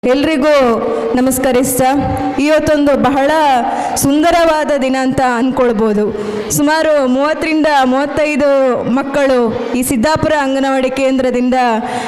ಎಲ್ರಿಗೂ ನಮಸ್ಕರಿಸ್ತಾ ಇವತ್ತೊಂದು ಬಹಳ ಸುಂದರವಾದ ದಿನ ಅಂತ ಅಂದ್ಕೊಳ್ಬೋದು ಸುಮಾರು ಮೂವತ್ತರಿಂದ ಮೂವತ್ತೈದು ಮಕ್ಕಳು ಈ ಸಿದ್ದಾಪುರ ಅಂಗನವಾಡಿ ಕೇಂದ್ರದಿಂದ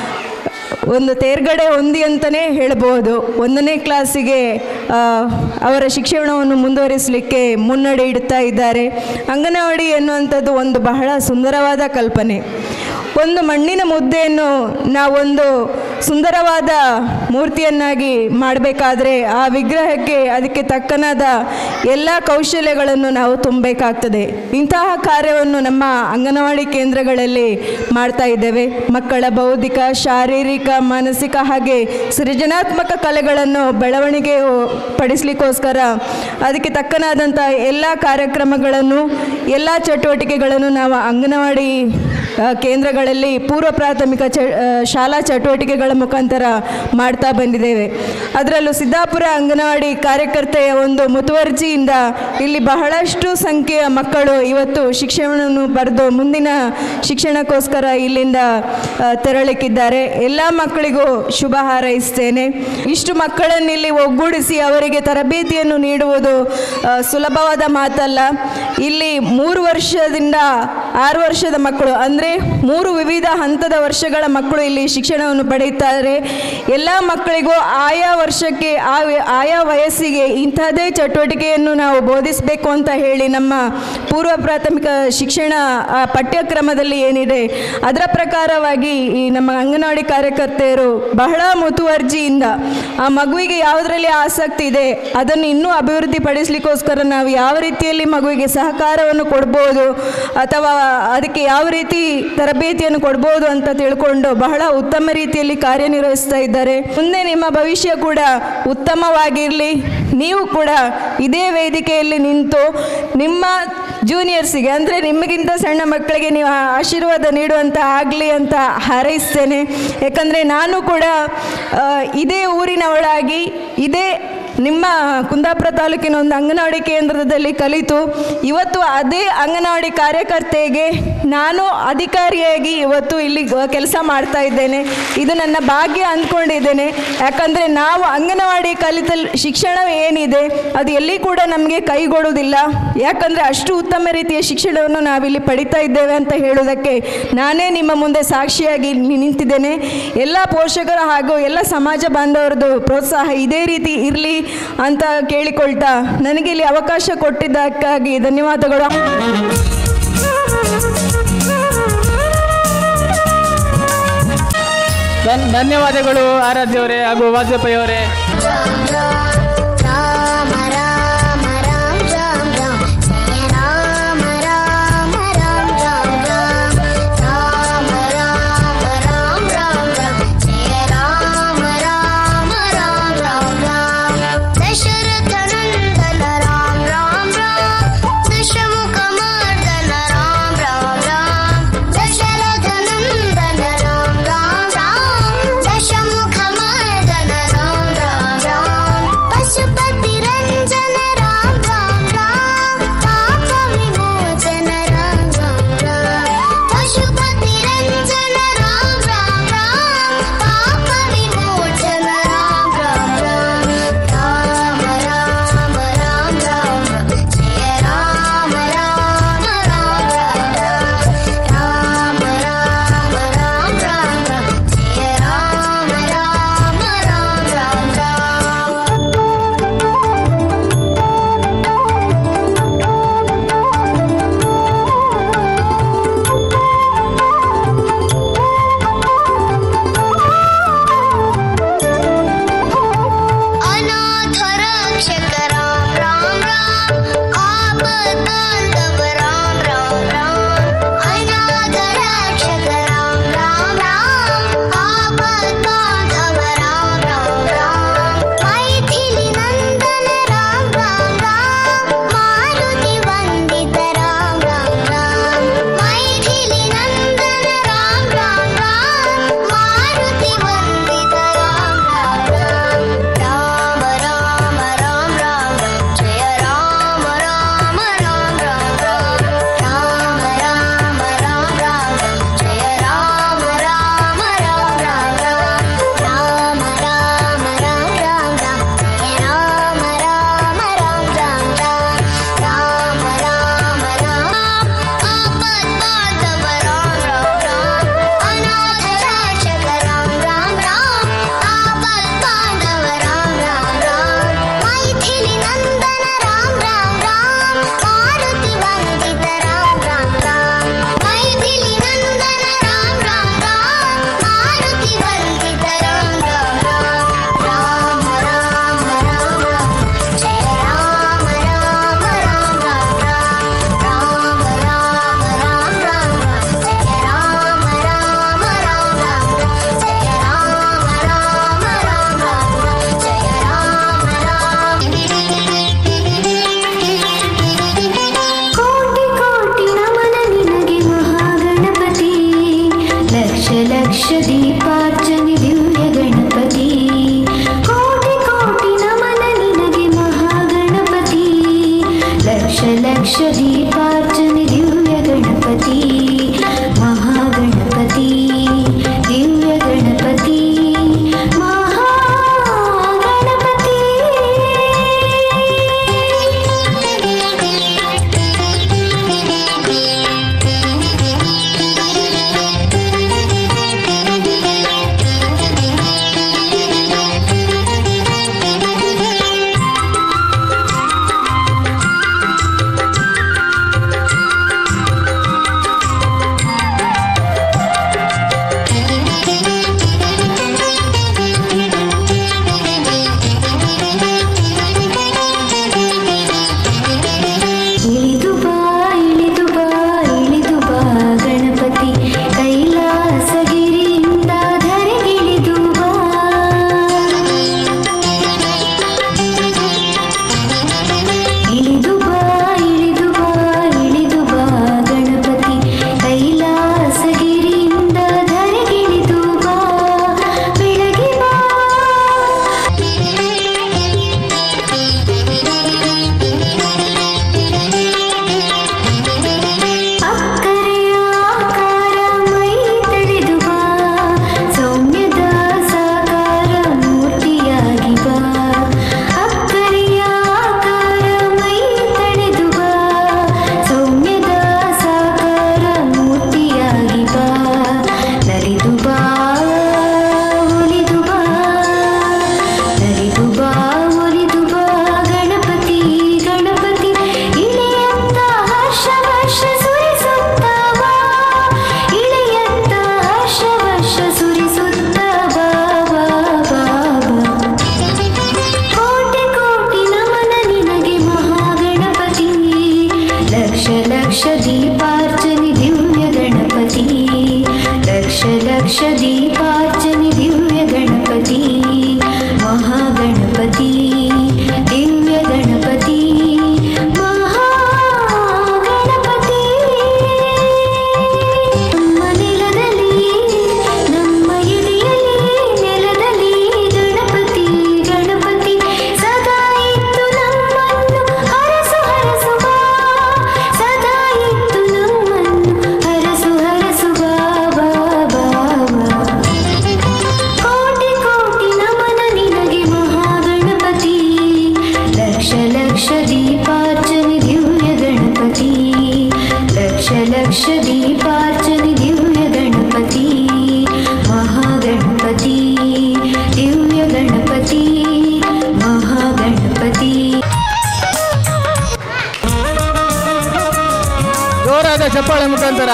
ಒಂದು ತೇರ್ಗಡೆ ಹೊಂದಿ ಅಂತಲೇ ಹೇಳ್ಬೋದು ಒಂದನೇ ಕ್ಲಾಸಿಗೆ ಆ, ಅವರ ಶಿಕ್ಷಣವನ್ನು ಮುಂದುವರಿಸಲಿಕ್ಕೆ ಮುನ್ನಡೆ ಇಡ್ತಾ ಇದ್ದಾರೆ ಅಂಗನವಾಡಿ ಎನ್ನುವಂಥದ್ದು ಒಂದು ಬಹಳ ಸುಂದರವಾದ ಕಲ್ಪನೆ ಒಂದು ಮಣ್ಣಿನ ಮುದ್ದೆಯನ್ನು ನಾವೊಂದು ಸುಂದರವಾದ ಮೂರ್ತಿಯನ್ನಾಗಿ ಮಾಡಬೇಕಾದ್ರೆ ಆ ವಿಗ್ರಹಕ್ಕೆ ಅದಕ್ಕೆ ತಕ್ಕನಾದ ಎಲ್ಲ ಕೌಶಲ್ಯಗಳನ್ನು ನಾವು ತುಂಬಬೇಕಾಗ್ತದೆ ಇಂತಹ ಕಾರ್ಯವನ್ನು ನಮ್ಮ ಅಂಗನವಾಡಿ ಕೇಂದ್ರಗಳಲ್ಲಿ ಮಾಡ್ತಾ ಇದ್ದೇವೆ ಮಕ್ಕಳ ಬೌದ್ಧಿಕ ಶಾರೀರಿಕ ಮಾನಸಿಕ ಹಾಗೆ ಸೃಜನಾತ್ಮಕ ಕಲೆಗಳನ್ನು ಬೆಳವಣಿಗೆ ಪಡಿಸ್ಲಿಕ್ಕೋಸ್ಕರ ಅದಕ್ಕೆ ತಕ್ಕನಾದಂಥ ಎಲ್ಲ ಕಾರ್ಯಕ್ರಮಗಳನ್ನು ಎಲ್ಲ ಚಟುವಟಿಕೆಗಳನ್ನು ನಾವು ಅಂಗನವಾಡಿ ಆ, ಕೇಂದ್ರಗಳಲ್ಲಿ ಪೂರ್ವ ಪ್ರಾಥಮಿಕ ಚ ಆ, ಶಾಲಾ ಚಟುವಟಿಕೆಗಳ ಮುಖಾಂತರ ಮಾಡ್ತಾ ಬಂದಿದ್ದೇವೆ ಅದರಲ್ಲೂ ಸಿದ್ದಾಪುರ ಅಂಗನವಾಡಿ ಕಾರ್ಯಕರ್ತೆಯ ಒಂದು ಮುತುವರ್ಜಿಯಿಂದ ಇಲ್ಲಿ ಬಹಳಷ್ಟು ಸಂಖ್ಯೆಯ ಮಕ್ಕಳು ಇವತ್ತು ಶಿಕ್ಷಣವನ್ನು ಪಡೆದು ಮುಂದಿನ ಶಿಕ್ಷಣಕ್ಕೋಸ್ಕರ ಇಲ್ಲಿಂದ ಆ, ತೆರಳಿಕ್ಕಿದ್ದಾರೆ ಎಲ್ಲ ಮಕ್ಕಳಿಗೂ ಶುಭ ಹಾರೈಸ್ತೇನೆ ಇಷ್ಟು ಮಕ್ಕಳನ್ನು ಇಲ್ಲಿ ಒಗ್ಗೂಡಿಸಿ ಅವರಿಗೆ ತರಬೇತಿಯನ್ನು ನೀಡುವುದು ಆ, ಸುಲಭವಾದ ಮಾತಲ್ಲ ಇಲ್ಲಿ ಮೂರು ವರ್ಷದಿಂದ ಆರು ವರ್ಷದ ಮಕ್ಕಳು ಅಂದರೆ ಮೂರು ವಿವಿಧ ಹಂತದ ವರ್ಷಗಳ ಮಕ್ಕಳು ಇಲ್ಲಿ ಶಿಕ್ಷಣವನ್ನು ಪಡೆಯುತ್ತಾರೆ ಎಲ್ಲ ಮಕ್ಕಳಿಗೂ ಆಯಾ ವರ್ಷಕ್ಕೆ ಆ ವ- ಆಯಾ ವಯಸ್ಸಿಗೆ ಇಂಥದ್ದೇ ಚಟುವಟಿಕೆಯನ್ನು ನಾವು ಬೋಧಿಸಬೇಕು ಅಂತ ಹೇಳಿ ನಮ್ಮ ಪೂರ್ವ ಪ್ರಾಥಮಿಕ ಶಿಕ್ಷಣ ಆ, ಪಠ್ಯಕ್ರಮದಲ್ಲಿ ಏನಿದೆ ಅದರ ಪ್ರಕಾರವಾಗಿ ಈ ನಮ್ಮ ಅಂಗನವಾಡಿ ಕಾರ್ಯಕರ್ತೆಯರು ಬಹಳ ಮುತುವರ್ಜಿಯಿಂದ ಆ ಮಗುವಿಗೆ ಯಾವುದರಲ್ಲಿ ಆಸಕ್ತಿ ಇದೆ ಅದನ್ನು ಇನ್ನೂ ಅಭಿವೃದ್ಧಿ ಪಡಿಸಲಿಕ್ಕೋಸ್ಕರ ನಾವು ಯಾವ ರೀತಿಯಲ್ಲಿ ಮಗುವಿಗೆ ಸಹಕಾರವನ್ನು ಕೊಡ್ಬೋದು ಅಥವಾ ಅದಕ್ಕೆ ಯಾವ ರೀತಿ ತರಬೇತಿಯನ್ನು ಕೊಡ್ಬೋದು ಅಂತ ತಿಳ್ಕೊಂಡು ಬಹಳ ಉತ್ತಮ ರೀತಿಯಲ್ಲಿ ಕಾರ್ಯನಿರ್ವಹಿಸ್ತಾ ಇದ್ದಾರೆ ಮುಂದೆ ನಿಮ್ಮ ಭವಿಷ್ಯ ಕೂಡ ಉತ್ತಮವಾಗಿರಲಿ ನೀವು ಕೂಡ ಇದೇ ವೇದಿಕೆಯಲ್ಲಿ ನಿಂತು ನಿಮ್ಮ ಜೂನಿಯರ್ಸಿಗೆ ಅಂದರೆ ನಿಮಗಿಂತ ಸಣ್ಣ ಮಕ್ಕಳಿಗೆ ನೀವು ಆ- ಆಶೀರ್ವಾದ ನೀಡುವಂತ ಆಗಲಿ ಅಂತ ಹಾರೈಸ್ತೇನೆ ಯಾಕಂದರೆ ನಾನು ಕೂಡ ಆ, ಇದೇ ಊರಿನವಳಾಗಿ ಇದೇ ನಿಮ್ಮ ಕುಂದಾಪುರ ತಾಲೂಕಿನ ಒಂದು ಅಂಗನವಾಡಿ ಕೇಂದ್ರದಲ್ಲಿ ಕಲಿತು ಇವತ್ತು ಅದೇ ಅಂಗನವಾಡಿ ಕಾರ್ಯಕರ್ತೆಗೆ ನಾನು ಅಧಿಕಾರಿಯಾಗಿ ಇವತ್ತು ಇಲ್ಲಿ ಕೆಲಸ ಮಾಡ್ತಾ ಇದ್ದೇನೆ ಇದು ನನ್ನ ಭಾಗ್ಯ ಅಂದ್ಕೊಂಡಿದ್ದೇನೆ ಯಾಕಂದರೆ ನಾವು ಅಂಗನವಾಡಿ ಕಲಿತ ಶಿಕ್ಷಣ ಏನಿದೆ ಅದು ಎಲ್ಲಿ ಕೂಡ ನಮಗೆ ಕೈಗೊಡುವುದಿಲ್ಲ ಯಾಕಂದರೆ ಅಷ್ಟು ಉತ್ತಮ ರೀತಿಯ ಶಿಕ್ಷಣವನ್ನು ನಾವಿಲ್ಲಿ ಪಡಿತಾ ಇದ್ದೇವೆ ಅಂತ ಹೇಳುವುದಕ್ಕೆ ನಾನೇ ನಿಮ್ಮ ಮುಂದೆ ಸಾಕ್ಷಿಯಾಗಿ ನಿ- ನಿಂತಿದ್ದೇನೆ ಎಲ್ಲ ಪೋಷಕರ ಹಾಗೂ ಎಲ್ಲ ಸಮಾಜ ಬಾಂಧವರದ್ದು ಪ್ರೋತ್ಸಾಹ ಇದೇ ರೀತಿ ಇರಲಿ ಅಂತ ಕೇಳಿಕೊಳ್ತಾ ನನಗೆ ಇಲ್ಲಿ ಅವಕಾಶ ಕೊಟ್ಟಿದ್ದಕ್ಕಾಗಿ ಧನ್ಯವಾದಗಳು ಧನ್ ಧನ್ಯವಾದಗಳು ಆರಾಧ್ಯವರೇ ಹಾಗೂ ವಾಜಪೇಯಿ ಅವರೇ ರಾಮ ರಾಮ ರಾಮ ರಾಮ ರಾಮ ಜಯ ರಾಮ ರಾಮ ರಾಮ ರಾಮ ರಾಮ ರಾಮ ರಾಮ ರಾಮ ರಾಮ ಜಯ ರಾಮ ರಾಮ ರಾಮ ರಾಮ ರಾಮ ದಶರಥ ನಂದನ ರಾಮ ರಾಮ ರಾಮ ದಶಮುಖ ಮರ್ದನ ರಾಮ ರಾಮ ರಾಮ ದಶರಥ ನಂದನ ರಾಮ ರಾಮ ರಾಮ ದಶಮುಖ ಮರ್ದನ ರಾಮ ರಾಮ ರಾಮ ಲಕ್ಷ ದೀಪಾರ್ಚನೆ ದಿವ್ಯ ಗಣಪತಿ ಕೋಟಿ ಕೋಟಿ ನಮನ ನಿನಗೆ ಮಹಾಗಣಪತಿ ಲಕ್ಷ ಲಕ್ಷ ದೀಪಾರ್ಚನೆ ದಿವ್ಯ ಗಣಪತಿ ಮಹಾಗಣಪತಿ ದಿವ್ಯ ಗಣಪತಿ ಇಳಿದು ಬಾ ಇಳಿದು ಬಾ ಇಳಿದು ಬಾ ಗಣಪತಿ ಕೈಲಾಸಗಿರಿಯಿಂದ ಧರೆಗಿಳಿದು ಬಾ ಇಳಿದು ಬಾ ಇಳಿದು ಬಾ ಇಳಿದು ಬಾ ಗಣಪತಿ ಕೈಲಾಸಗಿರಿಯಿಂದ ಧರೆಗಿಳಿದು ಬಾ ಬೆಳಗಿ ಬಾ ಅಕ್ಕರೆಯ ಆಕಾರ ಮೈ ತಳೆದು ಬಾ ಸೌಮ್ಯದ ಸಾಕಾರ ಮೂರ್ತಿಯಾಗಿ ಬಾ ಅಕ್ಕರೆಯ ಆಕಾರ ಮೈ ತಳೆದು ಬಾ ಸೌಮ್ಯದ ಸಾಕಾರ ಮೂರ್ತಿಯಾಗಿ ಬಾ ನರಿದು ಬಾ ಒಲಿದು ಬಾ ನರಿದು ಬಾ ಒಲಿದು ಬಾ ಗಣಪತಿ ಗಣಪತಿ ಇಳೆಯತ್ತ ಹರ್ಷ ವರ್ಷ ಸುರಿಸುತ್ತ ಬಾ ಇಳೆಯತ್ತ ಹರ್ಷ ವರ್ಷ ಸುರಿಸುತ್ತ ಬಾ ಬಾ ಬಾ ಬಾ ಕೋಟಿ ಕೋಟಿ ನಮನ ನಿನಗೆ ಮಹಾಗಣಪತಿ ಲಕ್ಷ ಲಕ್ಷ ದೀಪಾರ್ಚನೆ ದಿವ್ಯ ಗಣಪತಿ ಲಕ್ಷ ಲಕ್ಷ ದೀಪಾರ್ಚನೆ ದಿವ್ಯ ಗಣಪತಿ ಮಹಾಗಣಪತಿ ದಿವ್ಯ ಗಣಪತಿ ಮಹಾಗಣಪತಿ ನಮ್ಮ ನೆಲದಲ್ಲಿ ನಮ್ಮ ಎದೆಯಲ್ಲಿ ನೆಲದಲ್ಲಿ ಗಣಪತಿ ಗಣಪತಿ ಸದಾ ಇತ್ತು ನಮ್ಮನ್ನು ಹರಸು ಹರಸು ಬಾ ಸದಾ ಇತ್ತು ನಮ್ಮನ್ನು ಹರಸು ಹರಸು ಬಾ ಬಾ ಬಾ ಬಾ ಕೋಟಿ ಕೋಟಿ ನಮನ ನಿನಗೆ ಮಹಾಗಣಪತಿ ಲಕ್ಷ ಲಕ್ಷ ದೀಪಾರ್ಚನೆ ದಿವ್ಯ ಗಣಪತಿ ಲಕ್ಷ ಲಕ್ಷ ದೀಪಾರ್ಚನೆ ದಿವ್ಯ ಗಣಪತಿ ಮಹಾಗಣಪತಿ ದಿವ್ಯ ಗಣಪತಿ ಮಹಾಗಣಪತಿ ಜೋರಾದ ಚಪ್ಪಾಳೆ ಮುಖಾಂತರ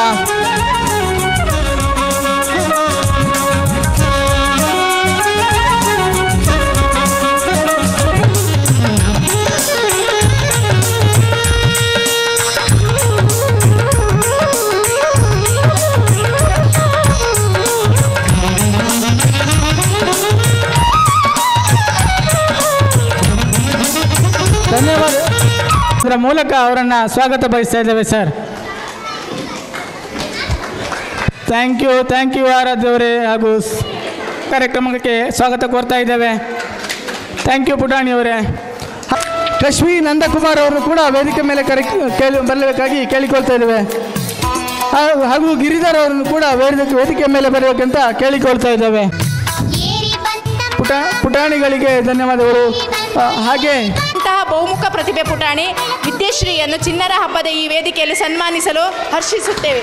ಧನ್ಯವಾದ ಇದರ ಮೂಲಕ ಅವರನ್ನು ಸ್ವಾಗತ ಬಯಸ್ತಾ ಇದ್ದೇವೆ sir thank you thank you Aaradhya ಅವರೇ ಹಾಗೂ ಸ್- ಕಾರ್ಯಕ್ರಮಕ್ಕೆ ಸ್ವಾಗತ ಕೋರ್ತಾ ಇದ್ದೇವೆ ಥ್ಯಾಂಕ್ ಯು ಪುಟಾಣಿ ಅವರೇ ರಶ್ಮಿ ನಂದಕುಮಾರ್ ಅವರು ಕೂಡ ವೇದಿಕೆ ಮೇಲೆ ಕರೆ ಕೇಳಿ ಬರಬೇಕಾಗಿ ಕೇಳಿಕೊಳ್ತಾ ಇದ್ದೇವೆ ಹಾ- ಹಾಗೂ ಗಿರಿಧರ್ ಅವರನ್ನು ಕೂಡ ವೇದಿಕೆ ವೇದಿಕೆ ಮೇಲೆ ಬರಬೇಕಂತ ಕೇಳಿಕೊಳ್ತಾ ಇದ್ದೇವೆ ಪುಟ ಪುಟಾಣಿಗಳಿಗೆ ಧನ್ಯವಾದಗಳು ಆ, ಹಾಗೆ ಇಂತಹ ಬಹುಮುಖ ಪ್ರತಿಭೆ ಪುಟಾಣಿ ವಿದ್ಯಶ್ರೀಯನ್ನು ಚಿನ್ನರ ಹಬ್ಬದ ಈ ವೇದಿಕೆಯಲ್ಲಿ ಸನ್ಮಾನಿಸಲು ಹರ್ಷಿಸುತ್ತೇವೆ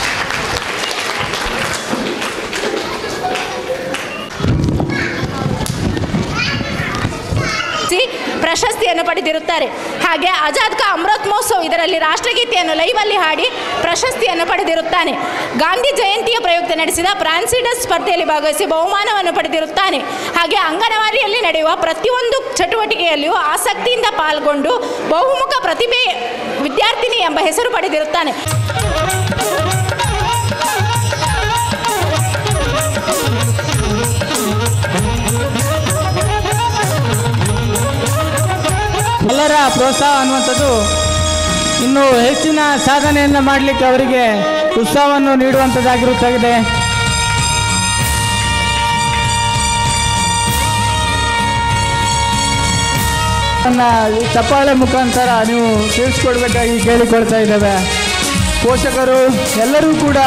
ಸಿ ಪ್ರಶಸ್ತಿಯನ್ನು ಪಡೆದಿರುತ್ತಾರೆ ಹಾಗೆ ಆಜಾದ್ ಕಾ ಅಮೃತ್ ಮಹೋತ್ಸವ್ ಇದರಲ್ಲಿ ರಾಷ್ಟ್ರಗೀತೆಯನ್ನು ಲೈವಲ್ಲಿ ಹಾಡಿ ಪ್ರಶಸ್ತಿಯನ್ನು ಪಡೆದಿರುತ್ತಾನೆ ಗಾಂಧಿ ಜಯಂತಿಯ ಪ್ರಯುಕ್ತ ನಡೆಸಿದ ಫ್ರಾನ್ಸಿಡಸ್ ಸ್ಪರ್ಧೆಯಲ್ಲಿ ಭಾಗವಹಿಸಿ ಬಹುಮಾನವನ್ನು ಪಡೆದಿರುತ್ತಾನೆ ಹಾಗೆ ಅಂಗನವಾಡಿಯಲ್ಲಿ ನಡೆಯುವ ಪ್ರತಿಯೊಂದು ಚಟುವಟಿಕೆಯಲ್ಲಿಯೂ ಆಸಕ್ತಿಯಿಂದ ಪಾಲ್ಗೊಂಡು ಬಹುಮುಖ ಪ್ರತಿಭೆ ವಿದ್ಯಾರ್ಥಿನಿ ಎಂಬ ಹೆಸರು ಪಡೆದಿರುತ್ತಾನೆ ಎಲ್ಲರ ಪ್ರೋತ್ಸಾಹ ಅನ್ನುವಂಥದ್ದು ಇನ್ನೂ ಹೆಚ್ಚಿನ ಸಾಧನೆಯನ್ನು ಮಾಡಲಿಕ್ಕೆ ಅವರಿಗೆ ಉತ್ಸಾಹವನ್ನು ನೀಡುವಂಥದ್ದಾಗಿರುತ್ತದೆ ನನ್ನ ಚಪ್ಪಾಳೆ ಮುಖಾಂತರ ನೀವು ತಿಳಿಸ್ಕೊಡ್ಬೇಕಾಗಿ ಕೇಳಿಕೊಳ್ತಾ ಇದ್ದೇವೆ ಪೋಷಕರು ಎಲ್ಲರೂ ಕೂಡ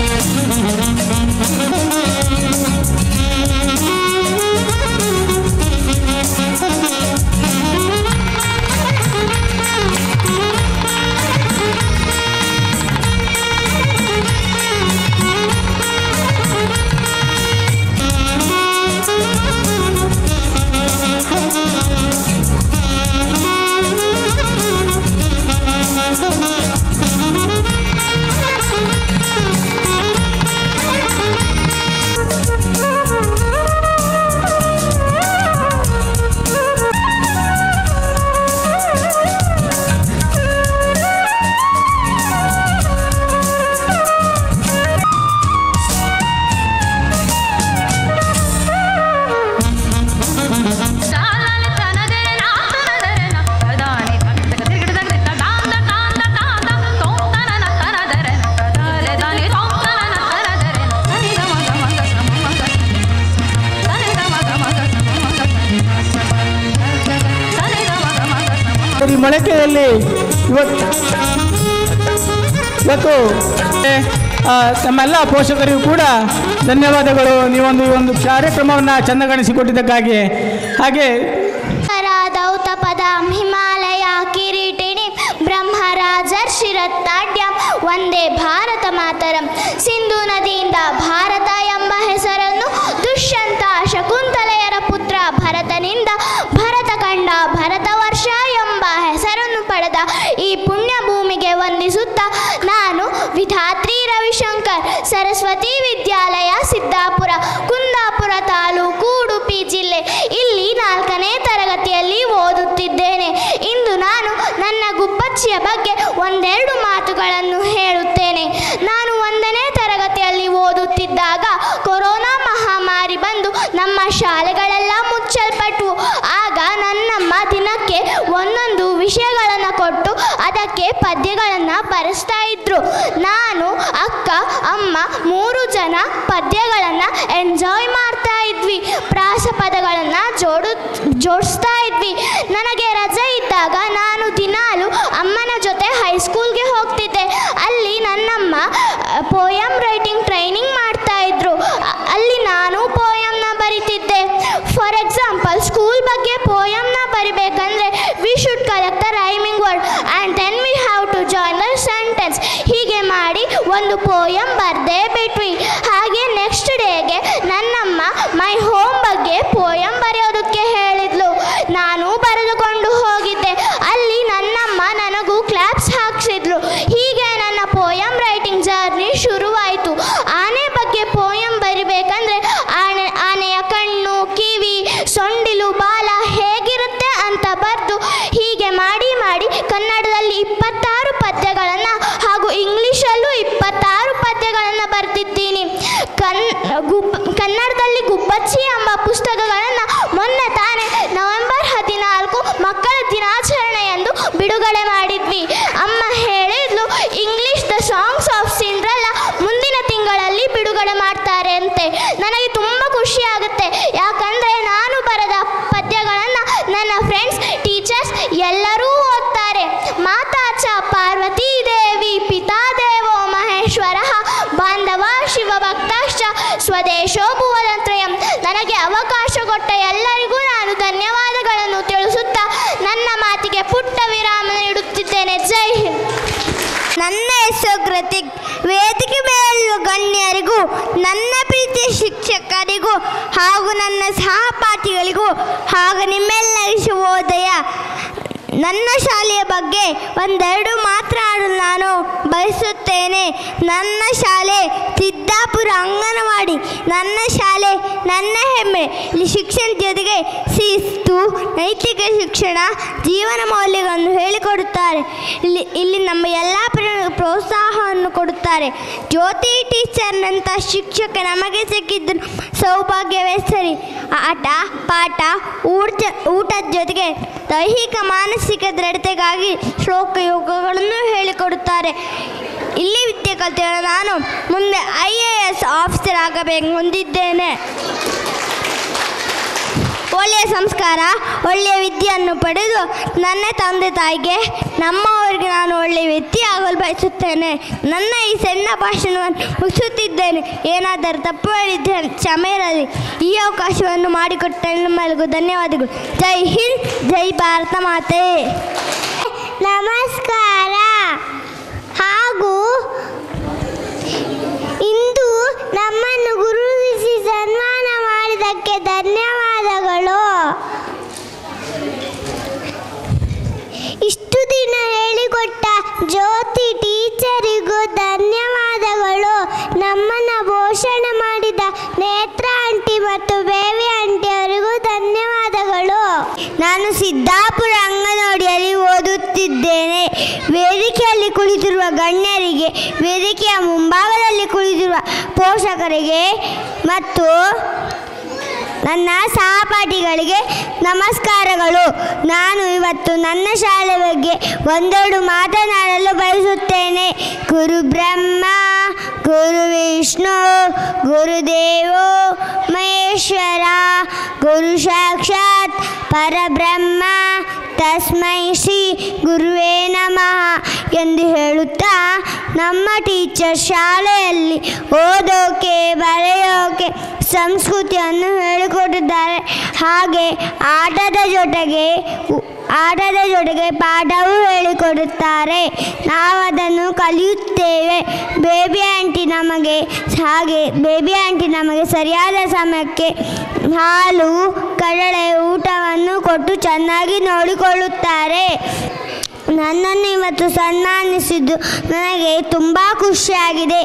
ಈ ಮೊಳಕೆಯಲ್ಲಿ ಇವತ್ತು ಇವತ್ತು ಏ, ಆ, ತಮ್ಮೆಲ್ಲ ಪೋಷಕರಿಗೂ ಕೂಡ ಧನ್ಯವಾದಗಳು ನೀವೊಂದು ಈ ಒಂದು ಕಾರ್ಯಕ್ರಮವನ್ನು ಚಂದಗಾಣಿಸಿಕೊಟ್ಟಿದ್ದಕ್ಕಾಗಿ ಹಾಗೆ ದೌತಪದಾಂ ಹಿಮಾಲಯ ಕಿರೀಟಿಣಿ ಬ್ರಹ್ಮರಾಜರ್ಷಿರತ್ತಾಡ್ಯಂ ಒಂದೇ ಭಾರತ ಮಾತರಂ ಸಿಂಧು ನದಿಯಿಂದ ಭಾರತ ಎಂಬ ಹೆಸರನ್ನು ದುಷ್ಯಂತ ಶಕುಂತಲೆಯರ ಪುತ್ರ ಭರತನಿಂದ ಭರತ ಕಂಡ ಭರತ ವರ್ಷ ಎಂಬ ಹೆಸರನ್ನು ಪಡೆದ ಈ ಪುಣ್ಯ ಭೂಮಿಗೆ ವಂದಿಸುತ್ತಾ ನಾನು ವಿಧಾತ್ರಿ ರವಿಶಂಕರ್ ಸರಸ್ವತಿ ವಿದ್ಯಾಲಯ ಸಿದ್ದಾಪುರ ಕುಂದಾಪುರ ತಾಲೂಕು ಉಡುಪಿ ಜಿಲ್ಲೆ ಇಲ್ಲಿ ನಾಲ್ಕನೇ ತರಗತಿಯಲ್ಲಿ ಓದುತ್ತಿದ್ದೇನೆ ಇಂದು ನಾನು ನನ್ನ ಗುಬ್ಬಚ್ಚಿಯ ಬಗ್ಗೆ ಒಂದೆರಡು ಮಾತುಗಳನ್ನು ಹೇಳುತ್ತೇನೆ ನಾನು ಒಂದನೇ ತರಗತಿಯಲ್ಲಿ ಓದುತ್ತಿದ್ದಾಗ ಕೊರೋನಾ ಮಹಾಮಾರಿ ಬಂದು ನಮ್ಮ ಶಾಲೆಗಳೆಲ್ಲ ಮುಚ್ಚಲ್ಪಟ್ಟವು ಆಗ ನನ್ನಮ್ಮ ದಿನಕ್ಕೆ ಒಂದೊಂದು ವಿಷಯಗಳನ್ನು ಕೊಟ್ಟು ಅದಕ್ಕೆ ಪದ್ಯಗಳನ್ನು ಬರೆಸ್ತಾ ಇದ್ರು ನಾನು ಅಕ್ಕ ಅಮ್ಮ ಮೂರು ಜನ ಪದ್ಯಗಳನ್ನು ಎಂಜಾಯ್ ಮಾಡ್ತಾ ಇದ್ವಿ ಪ್ರಾಸ ಪದಗಳನ್ನು ಜೋಡು ಜೋಡಿಸ್ತಾ ಇದ್ವಿ ನನಗೆ ರಜೆ ಇದ್ದಾಗ ನಾನು ದಿನಾಲು ಅಮ್ಮನ ಜೊತೆ ಹೈಸ್ಕೂಲ್ಗೆ ಹೋಗ್ತಿದ್ದೆ ಅಲ್ಲಿ ನನ್ನಮ್ಮ ಪೋಯಮ್ ರೈಟಿಂಗ್ ಟ್ರೈನಿಂಗ್ ಮಾಡ್ತಾ ಇದ್ರು ಅ- ಅಲ್ಲಿ ನಾನು ಪೋಯಮ್ನ ಬರಿತಿದ್ದೆ ಫಾರ್ ಎಕ್ಸಾಂಪಲ್ ಸ್ಕೂಲ್ ಬಗ್ಗೆ ಪೋಯಮ್ನ ಬರಿಬೇಕಂದ್ರೆ we should collect the rhyming word and then we have to join the sentence ಹೀಗೆ ಮಾಡಿ ಒಂದು ಪೋಯಮ್ ಬರೆದೇ ಬಿಟ್ವಿ ಹಾಗೆ ನೆಕ್ಸ್ಟ್ ಡೇಗೆ ನನ್ನಮ್ಮ ಮೈ ಹೋಮ್ ಬಗ್ಗೆ ಪೋಯಮ್ ಬರೆಯೋದಕ್ಕೆ ಹೇಳಿದ್ಲು ನಾನು ಬರೆದುಕೊಂಡು ಹೋಗಿದ್ದೆ ಅಲ್ಲಿ ನನ್ನಮ್ಮ ನನಗೂ ಕ್ಲಾಪ್ಸ್ ಹಾಕ್ಸಿದ್ಲು ಹೀಗೆ ನನ್ನ ಪೋಯಮ್ ರೈಟಿಂಗ್ ಜರ್ನಿ ಶುರುವಾಯಿತು ಆನೆ ಬಗ್ಗೆ ಪೋಯಮ್ ಬರಿಬೇಕಂದ್ರೆ ಆನೆ ಆನೆಯ ಕಣ್ಣು ಕಿವಿ ಸೊಂಡಿಲು ಬಾಲ ಹೇಗಿರುತ್ತೆ ಅಂತ ಬರೆದು ಹೀಗೆ ಮಾಡಿ ಮಾಡಿ ಕನ್ನಡದಲ್ಲಿ ಇಪ್ಪತ್ತಾರು ಪದ್ಯಗಳನ್ನು ಹಾಗೂ ಇಂಗ್ಲಿಷಲ್ಲೂ ಇಪ್ಪತ್ತಾರು ಪದ್ಯಗಳನ್ನು ಬರೆದಿದ್ದೀನಿ ಕನ್ ಗುಬ್ ಕನ್ನಡದಲ್ಲಿ ಗುಬ್ಬಚ್ಚಿ ಎಂಬ ಪುಸ್ತಕಗಳನ್ನು ಮೊನ್ನೆ ತಾನೇ ನವೆಂಬರ್ ಹದಿನಾಲ್ಕು ಮಕ್ಕಳ ದಿನಾಚರಣೆಯಂದು ಬಿಡುಗಡೆ ಮಾಡಿದ್ವಿ ಅಮ್ಮ ಹೇಳಿದ್ಲು English the songs of Cinderella ಮುಂದಿನ ತಿಂಗಳಲ್ಲಿ ಬಿಡುಗಡೆ ಮಾಡ್ತಾರೆ ಅಂತೆ ನನಗೆ ತುಂಬ ಖುಷಿ ಆಗುತ್ತೆ ಯಾಕಂದರೆ ನಾನು ಬರೆದ ಪದ್ಯಗಳನ್ನು ನನ್ನ ಫ್ರೆಂಡ್ಸ್ ಟೀಚರ್ಸ್ ಎಲ್ಲರೂ ಓದ್ತಾರೆ ಮಾತಾ ಚ ಪಾರ್ವತೀ ದೇವಿ ಪಿತಾ ದೇವೋ ಮಹೇಶ್ವರ ಬಾಂಧವ ಶಿವಭಕ್ತಾಶ್ಚ ಸ್ವದೇಶೋ ಭುವನತ್ರಯಂ ನನಗೆ ಅವಕಾಶ ಕೊಟ್ಟ ಎಲ್ಲರಿಗೂ ನಾನು ಧನ್ಯವಾದಗಳನ್ನು ತಿಳಿಸುತ್ತಾ ನನ್ನ ಮಾತಿಗೆ ಪುಟ್ಟ ವಿರಾಮ ನೀಡುತ್ತಿದ್ದೇನೆ ಜೈ ಹಿಂದ್ ನನ್ನ ಹೆಸರು ಕೃತಿಕ್ ವೇದಿಕೆ ಮೇಲಿರುವ ಗಣ್ಯರಿಗೂ ನನ್ನ ಪ್ರೀತಿಯ ಶಿಕ್ಷಕರಿಗೂ ಹಾಗೂ ನನ್ನ ಸಹಪಾಠಿಗಳಿಗೂ ಹಾಗೂ ನಿಮ್ಮೆಲ್ಲರಿಗೂ ಶುಭೋದಯ ನನ್ನ ಶಾಲೆಯ ಬಗ್ಗೆ ಒಂದೆರಡು ಮಾತನಾಡಲು ನಾನು ಬಯಸುತ್ತೇನೆ ನನ್ನ ಶಾಲೆ ಸಿದ್ದಾಪುರ ಅಂಗನವಾಡಿ ನನ್ನ ಶಾಲೆ ನನ್ನ ಹೆಮ್ಮೆ ಇಲ್ಲಿ ಶಿಕ್ಷಣ ಜೊತೆಗೆ ಶಿಸ್ತು ನೈತಿಕ ಶಿಕ್ಷಣ ಜೀವನ ಮೌಲ್ಯಗಳನ್ನು ಹೇಳಿಕೊಡುತ್ತಾರೆ ಇಲ್ಲಿ ಇಲ್ಲಿ ನಮ್ಮ ಎಲ್ಲ ಪ್ರ- ಪ್ರೋತ್ಸಾಹವನ್ನು ಕೊಡುತ್ತಾರೆ ಜ್ಯೋತಿ ಟೀಚರ್ನಂಥ ಶಿಕ್ಷಕ ನಮಗೆ ಸಿಕ್ಕಿದ್ದು ಸೌಭಾಗ್ಯವೇ ಸರಿ ಆಟ ಪಾಠ ಊಟ ಊಟದ ಜೊತೆಗೆ ದೈಹಿಕ ಮಾನಸಿಕ ದೃಢತೆಗಾಗಿ ಶ್ಲೋಕ ಯೋಗಗಳನ್ನು ಹೇಳಿಕೊಡುತ್ತಾರೆ ಇಲ್ಲಿ ವಿದ್ಯೆ ಕಲಿತಿರೋ ನಾನು ಮುಂದೆ ಐ ಎ ಎಸ್ ಆಫೀಸರ್ ಆಗಬೇಕು ಹೊಂದಿದ್ದೇನೆ ಒಳ್ಳೆಯ ಸಂಸ್ಕಾರ ಒಳ್ಳೆಯ ವಿದ್ಯೆಯನ್ನು ಪಡೆದು ನನ್ನ ತಂದೆ ತಾಯಿಗೆ ನಮ್ಮವರಿಗೆ ನಾನು ಒಳ್ಳೆಯ ವ್ಯಕ್ತಿ ಆಗಲು ಬಯಸುತ್ತೇನೆ ನನ್ನ ಈ ಸಣ್ಣ ಭಾಷಣವನ್ನು ಮುಗಿಸುತ್ತಿದ್ದೇನೆ ಏನಾದರೂ ತಪ್ಪು ಹೇಳಿದ್ದರೆ ಕ್ಷಮೆ ಇರಲಿ ಈ ಅವಕಾಶವನ್ನು ಮಾಡಿಕೊಟ್ಟ ನಿಮ್ಮೆಲ್ಲರಿಗೂ ಧನ್ಯವಾದಗಳು ಜೈ ಹಿಂದ್ ಜೈ ಭಾರತ ಮಾತೆ ನಮಸ್ಕಾರ ಹಾಗೂ ಇಂದು ನಮ್ಮನ್ನು ಗುರುವಿಸಿ ಸನ್ಮಾನ ಮಾಡಿದ್ದಕ್ಕೆ ಧನ್ಯವಾದಗಳು ಇಷ್ಟು ದಿನ ಹೇಳಿಕೊಟ್ಟ ಜ್ಯೋತಿ ಟೀಚರಿಗೂ ಧನ್ಯವಾದಗಳು ನಮ್ಮನ್ನು ಪೋಷಣ ಮಾಡಿದ ನೇತ್ರ ಆಂಟಿ ಮತ್ತು ಬೇಬಿ ಆಂಟಿ ಅವರಿಗೂ ಧನ್ಯವಾದಗಳು ನಾನು ಸಿದ್ದಾಪುರ ಅಂಗನವಾಡಿಯಲ್ಲಿ ಓದುತ್ತಿದ್ದೇನೆ ವೇದಿಕೆಯಲ್ಲಿ ಕುಳಿತಿರುವ ಗಣ್ಯರಿಗೆ ವೇದಿಕೆಯ ಮುಂಭಾಗದಲ್ಲಿ ಕುಳಿತಿರುವ ಪೋಷಕರಿಗೆ ಮತ್ತು ನನ್ನ ಸಹಪಾಠಿಗಳಿಗೆ ನಮಸ್ಕಾರಗಳು ನಾನು ಇವತ್ತು ನನ್ನ ಶಾಲೆ ಬಗ್ಗೆ ಒಂದೆರಡು ಮಾತನಾಡಲು ಬಯಸುತ್ತೇನೆ ಗುರು ಬ್ರಹ್ಮ ಗುರು ವಿಷ್ಣು ಗುರುದೇವೋ ಮಹೇಶ್ವರ ಗುರು ಸಾಕ್ಷಾತ್ ಪರಬ್ರಹ್ಮ ತಸ್ಮೈ ಶ್ರೀ ಗುರುವೇ ನಮಃ ಎಂದು ಹೇಳುತ್ತಾ ನಮ್ಮ ಟೀಚರ್ ಶಾಲೆಯಲ್ಲಿ ಓದೋಕೆ ಬರೆಯೋಕೆ ಸಂಸ್ಕೃತಿಯನ್ನು ಹೇಳಿಕೊಟ್ಟಿದ್ದಾರೆ ಹಾಗೆ ಆಟದ ಜೊತೆಗೆ ಉ- ಆಟದ ಜೊತೆಗೆ ಪಾಠವೂ ಹೇಳಿಕೊಡುತ್ತಾರೆ ನಾವು ಅದನ್ನು ಕಲಿಯುತ್ತೇವೆ ಬೇಬಿ ಆಂಟಿ ನಮಗೆ ಹಾಗೆ ಬೇಬಿ ಆಂಟಿ ನಮಗೆ ಸರಿಯಾದ ಸಮಯಕ್ಕೆ ಹಾಲು ಕಡಲೆ ಊಟವನ್ನು ಕೊಟ್ಟು ಚೆನ್ನಾಗಿ ನೋಡಿಕೊಳ್ಳುತ್ತಾರೆ ನನ್ನನ್ನು ಇವತ್ತು ಸನ್ಮಾನಿಸಿದ್ದು ನನಗೆ ತುಂಬ ಖುಷಿಯಾಗಿದೆ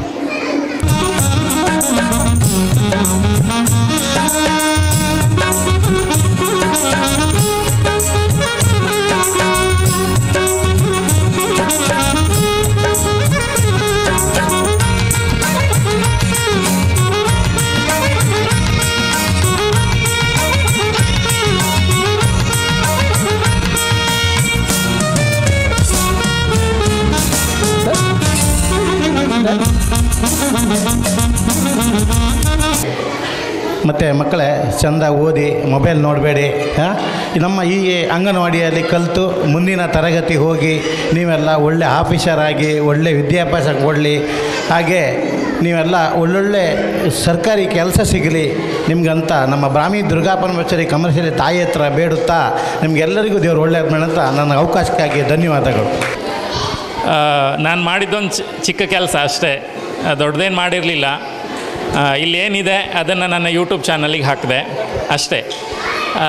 ಮತ್ತು ಮಕ್ಕಳೇ ಚೆಂದ ಓದಿ ಮೊಬೈಲ್ ನೋಡಬೇಡಿ ಹಾಂ ನಮ್ಮ ಈ ಅಂಗನವಾಡಿಯಲ್ಲಿ ಕಲಿತು ಮುಂದಿನ ತರಗತಿ ಹೋಗಿ ನೀವೆಲ್ಲ ಒಳ್ಳೆ ಆಫೀಸರ್ ಆಗಿ ಒಳ್ಳೆ ವಿದ್ಯಾಭ್ಯಾಸ ಕೊಡಲಿ ಹಾಗೆ ನೀವೆಲ್ಲ ಒಳ್ಳೊಳ್ಳೆ ಸರ್ಕಾರಿ ಕೆಲಸ ಸಿಗಲಿ ನಿಮ್ಗಂತ ನಮ್ಮ ಬ್ರಾಹ್ಮಿ ದುರ್ಗಾಪರಮೇಶ್ವರಿ ಕಮರ್ಷಿಯಲಿ ತಾಯಿ ಹತ್ರ ಬೇಡುತ್ತಾ ನಿಮಗೆಲ್ಲರಿಗೂ ದೇವರು ಒಳ್ಳೆಯದು ಮಾಡಂತ ನನ್ನ ಅವಕಾಶಕ್ಕಾಗಿ ಧನ್ಯವಾದಗಳು ನಾನು ಮಾಡಿದ್ದೊಂದು ಚಿ- ಚಿಕ್ಕ ಕೆಲಸ ಅಷ್ಟೇ ದೊಡ್ಡದೇನು ಮಾಡಿರಲಿಲ್ಲ ಇಲ್ಲಿ ಏನಿದೆ ಅದನ್ನು ನನ್ನ ಯೂಟ್ಯೂಬ್ ಚಾನಲಿಗೆ ಹಾಕಿದೆ ಅಷ್ಟೇ ಆ,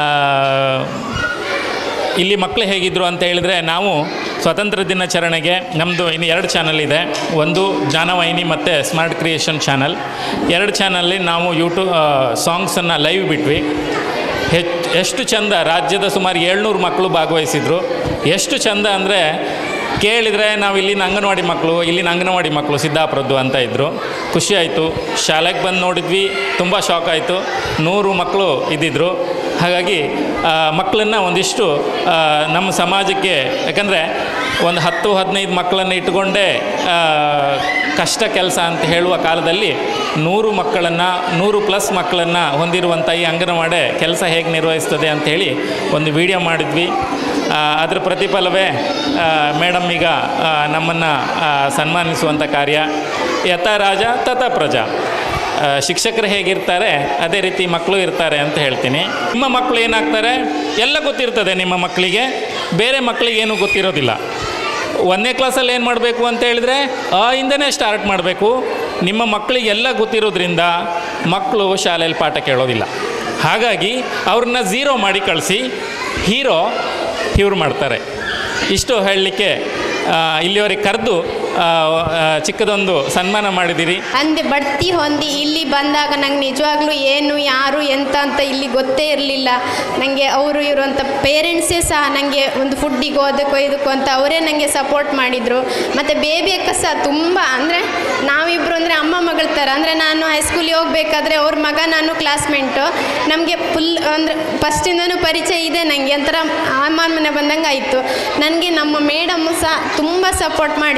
ಇಲ್ಲಿ ಮಕ್ಕಳು ಹೇಗಿದ್ದರು ಅಂತ ಹೇಳಿದರೆ ನಾವು ಸ್ವತಂತ್ರ ದಿನಾಚರಣೆಗೆ ನಮ್ಮದು ಇನ್ನು ಎರಡು ಚಾನಲ್ ಇದೆ ಒಂದು ಜ್ಞಾನವಾಹಿನಿ ಮತ್ತು ಸ್ಮಾರ್ಟ್ ಕ್ರಿಯೇಷನ್ ಚಾನಲ್ ಎರಡು ಚಾನಲ್ಲಿ ನಾವು ಯೂಟ್ಯೂಬ್ ಸಾಂಗ್ಸನ್ನು ಲೈವ್ ಬಿಟ್ವಿ ಹೆಚ್ಚು ಎಷ್ಟು ಚಂದ ರಾಜ್ಯದ ಸುಮಾರು ಏಳ್ನೂರು ಮಕ್ಕಳು ಭಾಗವಹಿಸಿದರು ಎಷ್ಟು ಚಂದ ಅಂದರೆ ಕೇಳಿದರೆ ನಾವು ಇಲ್ಲಿನ ಅಂಗನವಾಡಿ ಮಕ್ಕಳು ಇಲ್ಲಿನ ಅಂಗನವಾಡಿ ಮಕ್ಕಳು ಸಿದ್ದಾಪುರದ್ದು ಅಂತ ಇದ್ದರು ಖುಷಿ ಆಯಿತು ಶಾಲೆಗೆ ಬಂದು ನೋಡಿದ್ವಿ ತುಂಬ ಶಾಕ್ ಆಯಿತು ನೂರು ಮಕ್ಕಳು ಇದ್ದಿದ್ದರು ಹಾಗಾಗಿ ಮಕ್ಕಳನ್ನು ಒಂದಿಷ್ಟು ಆ, ನಮ್ಮ ಸಮಾಜಕ್ಕೆ ಯಾಕಂದರೆ ಒಂದು ಹತ್ತು ಹದಿನೈದು ಮಕ್ಕಳನ್ನು ಇಟ್ಟುಕೊಂಡೇ ಆ, ಕಷ್ಟ ಕೆಲಸ ಅಂತ ಹೇಳುವ ಕಾಲದಲ್ಲಿ ನೂರು ಮಕ್ಕಳನ್ನು ನೂರು ಪ್ಲಸ್ ಮಕ್ಕಳನ್ನು ಹೊಂದಿರುವಂಥ ಈ ಅಂಗನವಾಡಿ ಕೆಲಸ ಹೇಗೆ ನಿರ್ವಹಿಸ್ತದೆ ಅಂಥೇಳಿ ಒಂದು ವಿಡಿಯೋ ಮಾಡಿದ್ವಿ ಆ, ಅದರ ಪ್ರತಿಫಲವೇ ಮೇಡಮ್ ಈಗ ನಮ್ಮನ್ನು ಸನ್ಮಾನಿಸುವಂಥ ಕಾರ್ಯ ಯಥ ರಾಜ ತಥ ಪ್ರಜಾ ಆ, ಶಿಕ್ಷಕರು ಹೇಗಿರ್ತಾರೆ ಅದೇ ರೀತಿ ಮಕ್ಕಳು ಇರ್ತಾರೆ ಅಂತ ಹೇಳ್ತೀನಿ ನಿಮ್ಮ ಮಕ್ಕಳು ಏನಾಗ್ತಾರೆ ಎಲ್ಲ ಗೊತ್ತಿರ್ತದೆ ನಿಮ್ಮ ಮಕ್ಕಳಿಗೆ ಬೇರೆ ಮಕ್ಕಳಿಗೆ ಏನೂ ಗೊತ್ತಿರೋದಿಲ್ಲ ಒಂದನೇ ಕ್ಲಾಸಲ್ಲಿ ಏನು ಮಾಡಬೇಕು ಅಂತ ಹೇಳಿದ್ರೆ ಆ ಇಂದನೇ ಸ್ಟಾರ್ಟ್ ಮಾಡಬೇಕು ನಿಮ್ಮ ಮಕ್ಕಳಿಗೆಲ್ಲ ಗೊತ್ತಿರೋದ್ರಿಂದ ಮಕ್ಕಳು ಶಾಲೆಯಲ್ಲಿ ಪಾಠ ಕೇಳೋದಿಲ್ಲ ಹಾಗಾಗಿ ಅವ್ರನ್ನ ಝೀರೋ ಮಾಡಿ ಕಳಿಸಿ ಹೀರೋ ಇವ್ರು ಮಾಡ್ತಾರೆ ಇಷ್ಟು ಹೇಳಲಿಕ್ಕೆ ಇಲ್ಲಿವರೆಗೆ ಕರೆದು ಚಿಕ್ಕದೊಂದು ಸನ್ಮಾನ ಮಾಡಿದ್ದೀರಿ ಅಂದೆ ಬಡ್ತಿ ಹೊಂದಿ ಇಲ್ಲಿ ಬಂದಾಗ ನಂಗೆ ನಿಜವಾಗ್ಲೂ ಏನು ಯಾರು ಎಂತ ಅಂತ ಇಲ್ಲಿ ಗೊತ್ತೇ ಇರಲಿಲ್ಲ ನನಗೆ ಅವರು ಇರುವಂಥ ಪೇರೆಂಟ್ಸೇ ಸಹ ನನಗೆ ಒಂದು ಫುಡ್ಡಿಗೋ ಅದಕ್ಕೋ ಇದಕ್ಕೋ ಅಂತ ಅವರೇ ನನಗೆ ಸಪೋರ್ಟ್ ಮಾಡಿದರು ಮತ್ತು ಬೇಬಿ ಅಕ್ಕ ಸಹ ತುಂಬ ಅಂದರೆ ನಾವಿಬ್ಬರು ಅಂದರೆ ಅಮ್ಮ ಮಗಳ ಥರ ಅಂದರೆ ನಾನು ಹೈಸ್ಕೂಲಿಗೆ ಹೋಗಬೇಕಾದ್ರೆ ಅವ್ರ ಮಗ ನಾನು ಕ್ಲಾಸ್ಮೇಟು ನಮಗೆ ಫುಲ್ ಅಂದರೆ ಫಸ್ಟಿಂದನೂ ಪರಿಚಯ ಇದೆ ನನಗೆ ಒಂಥರ ಅಮ್ಮ ಮನೆ ಬಂದಂಗೆ ಆಯಿತು ನನಗೆ ನಮ್ಮ ಮೇಡಮ್ಮು ಸಹ ತುಂಬ ಸಪೋರ್ಟ್ ಮಾಡಿದರು ನನಗೆ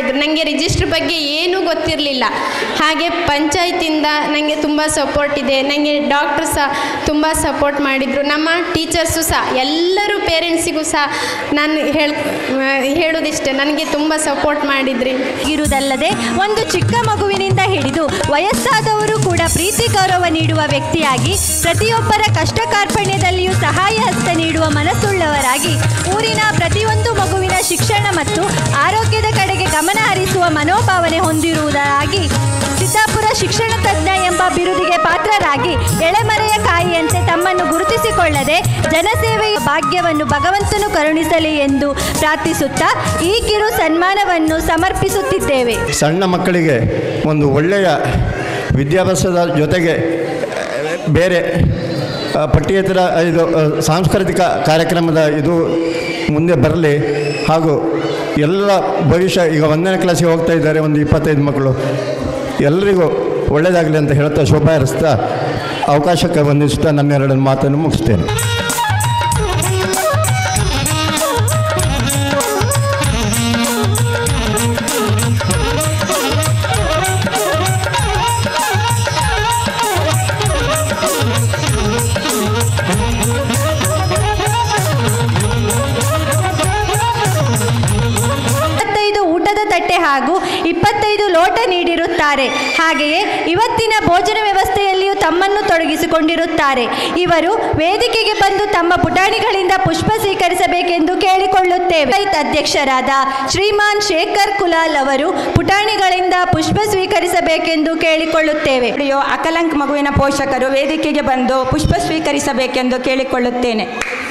ರಿಜಿಸ್ಟ್ರ್ ಬಗ್ಗೆ ಏನೂ ಗೊತ್ತಿರಲಿಲ್ಲ ಹಾಗೆ ಪಂಚಾಯತಿಂದ ನನಗೆ ತುಂಬ ಸಪೋರ್ಟ್ ಇದೆ ನನಗೆ ಡಾಕ್ಟ್ರು ಸಹ ತುಂಬ ಸಪೋರ್ಟ್ ಮಾಡಿದರು ನಮ್ಮ ಟೀಚರ್ಸು ಸಹ ಎಲ್ಲರೂ ಪೇರೆಂಟ್ಸಿಗೂ ಸಹ ನಾನು ಹೇಳ್ ಹೇಳೋದಿಷ್ಟೇ ನನಗೆ ತುಂಬ ಸಪೋರ್ಟ್ ಮಾಡಿದ್ರಿ ಇರುವುದಲ್ಲದೆ ಒಂದು ಚಿಕ್ಕ ಮಗುವಿನಿಂದ ಹಿಡಿದು ವಯಸ್ಸಾದವರು ಕೂಡ ಪ್ರೀತಿ ಗೌರವ ನೀಡುವ ವ್ಯಕ್ತಿಯಾಗಿ ಪ್ರತಿಯೊಬ್ಬರ ಕಷ್ಟ ಕಾರ್ಪಣ್ಯದಲ್ಲಿಯೂ ಸಹಾಯ ಹಸ್ತ ನೀಡುವ ಮನಸ್ಸುಳ್ಳವರಾಗಿ ಊರಿನ ಪ್ರತಿಯೊಂದು ಮಗುವಿನ ಶಿಕ್ಷಣ ಮತ್ತು ಆರೋಗ್ಯದ ಕಡೆಗೆ ಗಮನ ಹರಿಸುವ ಮನೋಭಾವನೆ ಹೊಂದಿರುವುದಾಗಿ ಸಿದ್ದಾಪುರ ಶಿಕ್ಷಣ ತಜ್ಞ ಎಂಬ ಬಿರುದಿಗೆ ಪಾತ್ರರಾಗಿ ಎಳೆಮರೆಯ ಕಾಯಿಯಂತೆ ತಮ್ಮನ್ನು ಗುರುತಿಸಿಕೊಳ್ಳದೆ ಜನಸೇವೆಯ ಭಾಗ್ಯವನ್ನು ಭಗವಂತನು ಕರುಣಿಸಲಿ ಎಂದು ಪ್ರಾರ್ಥಿಸುತ್ತಾ ಈ ಕಿರು ಸನ್ಮಾನವನ್ನು ಸಮರ್ಪಿಸುತ್ತಿದ್ದೇವೆ ಸಣ್ಣ ಮಕ್ಕಳಿಗೆ ಒಂದು ಒಳ್ಳೆಯ ವಿದ್ಯಾಭ್ಯಾಸದ ಜೊತೆಗೆ ಬೇರೆ ಆ, ಪಠ್ಯೇತರ ಇದು ಆ, ಸಾಂಸ್ಕೃತಿಕ ಕಾರ್ಯಕ್ರಮದ ಇದು ಮುಂದೆ ಬರಲಿ ಹಾಗೂ ಎಲ್ಲ ಭವಿಷ್ಯ ಈಗ ಒಂದನೇ ಕ್ಲಾಸಿಗೆ ಹೋಗ್ತಾ ಇದ್ದಾರೆ ಒಂದು ಇಪ್ಪತ್ತೈದು ಮಕ್ಕಳು ಎಲ್ಲರಿಗೂ ಒಳ್ಳೆಯದಾಗಲಿ ಅಂತ ಹೇಳ್ತಾ ಶೋಭ ಹರಿಸ್ತಾ ಅವಕಾಶಕ್ಕೆ ವಂದಿಸುತ್ತಾ ನನ್ನೆರಡು ಮಾತನ್ನು ಮುಗಿಸ್ತೇನೆ ಇಪ್ಪತ್ತೈದು ಊಟದ ತಟ್ಟೆ ಹಾಗೂ ಇಪ್ಪತ್ತೈದು ಲೋಟ ನೀಡಿರುತ್ತಾರೆ ಹಾಗೆಯೇ ಇವತ್ತಿನ ಭೋಜನ ವ್ಯವಸ್ಥೆಯಲ್ಲಿಯೂ ತಮ್ಮನ್ನು ತೊಡಗಿಸಿಕೊಂಡಿರುತ್ತಾರೆ ಇವರು ವೇದಿಕೆಗೆ ಬಂದು ತಮ್ಮ ಪುಟಾಣಿಗಳಿಂದ ಪುಷ್ಪ ಸ್ವೀಕರಿಸಬೇಕೆಂದು ಕೇಳಿಕೊಳ್ಳುತ್ತೇವೆ ಪಂಚಾಯತ್ ಅಧ್ಯಕ್ಷರಾದ ಶ್ರೀಮಾನ್ ಶೇಖರ್ ಕುಲಾಲ್ ಅವರು ಪುಟಾಣಿಗಳಿಂದ ಪುಷ್ಪ ಸ್ವೀಕರಿಸಬೇಕೆಂದು ಕೇಳಿಕೊಳ್ಳುತ್ತೇವೆ ಪ್ರಿಯೋ ಅಕಲಂಕ್ ಮಗುವಿನ ಪೋಷಕರು ವೇದಿಕೆಗೆ ಬಂದು ಪುಷ್ಪ ಸ್ವೀಕರಿಸಬೇಕೆಂದು ಕೇಳಿಕೊಳ್ಳುತ್ತೇನೆ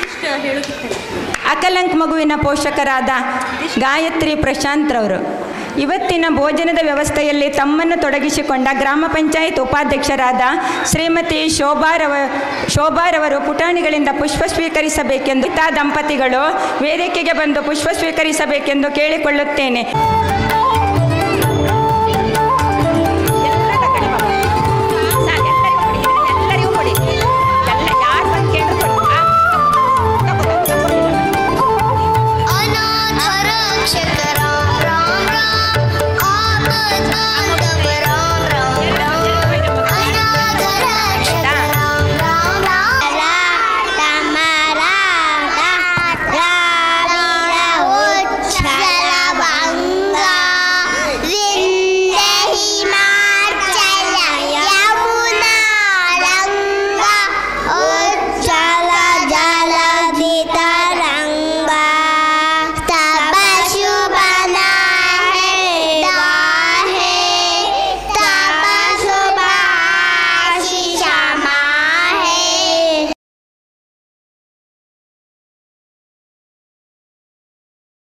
ಅಕಲಂಕ್ ಮಗುವಿನ ಪೋಷಕರಾದ ಗಾಯತ್ರಿ ಪ್ರಶಾಂತ್ ರವರು ಇವತ್ತಿನ ಭೋಜನದ ವ್ಯವಸ್ಥೆಯಲ್ಲಿ ತಮ್ಮನ್ನು ತೊಡಗಿಸಿಕೊಂಡ ಗ್ರಾಮ ಪಂಚಾಯತ್ ಉಪಾಧ್ಯಕ್ಷರಾದ ಶ್ರೀಮತಿ ಶೋಭಾರವ ಶೋಭಾರವರು ಪುಟಾಣಿಗಳಿಂದ ಪುಷ್ಪ ಸ್ವೀಕರಿಸಬೇಕೆಂದು ತಾ ದಂಪತಿಗಳು ವೇದಿಕೆಗೆ ಬಂದು ಪುಷ್ಪ ಸ್ವೀಕರಿಸಬೇಕೆಂದು ಕೇಳಿಕೊಳ್ಳುತ್ತೇನೆ